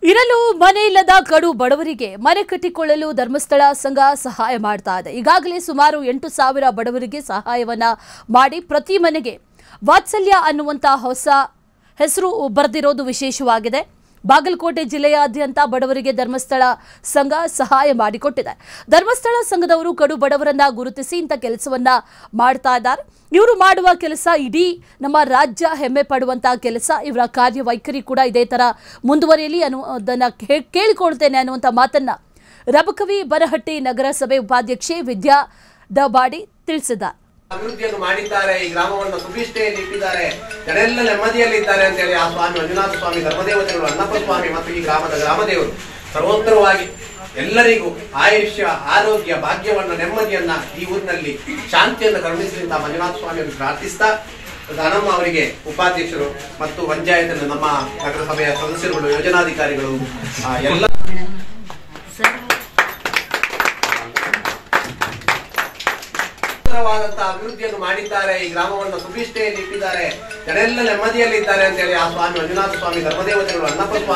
ಇರಲು ಮನೆ ಇಲ್ಲದ ಕಡು ಬಡವರಿಗೆ ಮನೆ ಕಟ್ಟಿಕೊಳ್ಳಲು ಧರ್ಮಸ್ಥಳ ಸಂಘ ಸಹಾಯ ಮಾಡ್ತಾ ಇದೆ ಈಗಾಗಲೇ ಸುಮಾರು ಎಂಟು ಸಾವಿರ ಬಡವರಿಗೆ ಸಹಾಯವನ್ನ ಮಾಡಿ ಪ್ರತಿ ಮನೆಗೆ ವಾತ್ಸಲ್ಯ ಅನ್ನುವಂಥ ಹೊಸ ಹೆಸರು ಬರೆದಿರೋದು ವಿಶೇಷವಾಗಿದೆ ಬಾಗಲಕೋಟೆ ಜಿಲ್ಲೆಯಾದ್ಯಂತ ಬಡವರಿಗೆ ಧರ್ಮಸ್ಥಳ ಸಂಘ ಸಹಾಯ ಮಾಡಿಕೊಟ್ಟಿದೆ ಧರ್ಮಸ್ಥಳ ಸಂಘದವರು ಕಡು ಬಡವರನ್ನ ಗುರುತಿಸಿ ಇಂಥ ಕೆಲಸವನ್ನ ಮಾಡ್ತಾ ಇದ್ದಾರೆ ಇವರು ಮಾಡುವ ಕೆಲಸ ಇಡೀ ನಮ್ಮ ರಾಜ್ಯ ಹೆಮ್ಮೆ ಪಡುವಂತಹ ಕೆಲಸ ಇವರ ಕಾರ್ಯವೈಖರಿ ಕೂಡ ಇದೇ ತರ ಮುಂದುವರಿಯಲಿ ಅನ್ನುವುದನ್ನ ಕೇ- ಕೇಳಿಕೊಳ್ತೇನೆ ಅನ್ನುವಂಥ ಮಾತನ್ನ ರಬಕವಿ ಬನಹಟ್ಟಿ ನಗರಸಭೆ ಉಪಾಧ್ಯಕ್ಷೆ ವಿದ್ಯಾ ಡಬಾಡಿ ತಿಳಿಸಿದ್ದಾರೆ ಅಭಿವೃದ್ಧಿಯನ್ನು ಮಾಡಿದ್ದಾರೆ ಈ ಗ್ರಾಮವನ್ನು ಸುಭಿಷ್ಠೆಯಲ್ಲಿ ಇಟ್ಟಿದ್ದಾರೆ ಜನರೆಲ್ಲ ನೆಮ್ಮದಿಯಲ್ಲಿದ್ದಾರೆ ಅಂತ ಹೇಳಿ ಆ ಸ್ವಾಮಿ ಮಂಜುನಾಥ ಸ್ವಾಮಿ ಧರ್ಮದೇವತೆಗಳು ಅಣ್ಣಪ್ಪ ಸ್ವಾಮಿ ಮತ್ತು ಈ ಗ್ರಾಮದ ಗ್ರಾಮದೇವರು ಸರ್ವೋತ್ತರವಾಗಿ ಎಲ್ಲರಿಗೂ ಆಯುಷ್ಯ ಆರೋಗ್ಯ ಭಾಗ್ಯವನ್ನ ನೆಮ್ಮದಿಯನ್ನ ಈ ಊರಿನಲ್ಲಿ ಶಾಂತಿಯನ್ನು ಕರುಣಿಸಲಿ ಅಂತ ಮಂಜುನಾಥ ಸ್ವಾಮಿಯನ್ನು ಪ್ರಾರ್ಥಿಸ್ತಾ ದಾನಮ್ಮ ಅವರಿಗೆ ಉಪಾಧ್ಯಕ್ಷರು ಮತ್ತು ಪಂಚಾಯತ್ ನಮ್ಮ ನಗರಸಭೆಯ ಸದಸ್ಯರುಗಳು ಯೋಜನಾಧಿಕಾರಿಗಳು ಆ, ಎಲ್ಲ ಸುಂದರವಾದಂತಹ ಅಭಿವೃದ್ಧಿಯನ್ನು ಮಾಡಿದ್ದಾರೆ ಈ ಗ್ರಾಮವನ್ನು ಸುಭಿಷ್ಠೆಯಲ್ಲಿ ಇಟ್ಟಿದ್ದಾರೆ ಜನರೆಲ್ಲ ನೆಮ್ಮದಿಯಲ್ಲಿದ್ದಾರೆ ಅಂತ ಹೇಳಿ ಆ ಸ್ವಾಮಿ ಮಂಜುನಾಥ ಸ್ವಾಮಿ ಧರ್ಮದೇವತೆಗಳು ಅಣ್ಣಪ್ಪ ಸ್ವಾಮಿ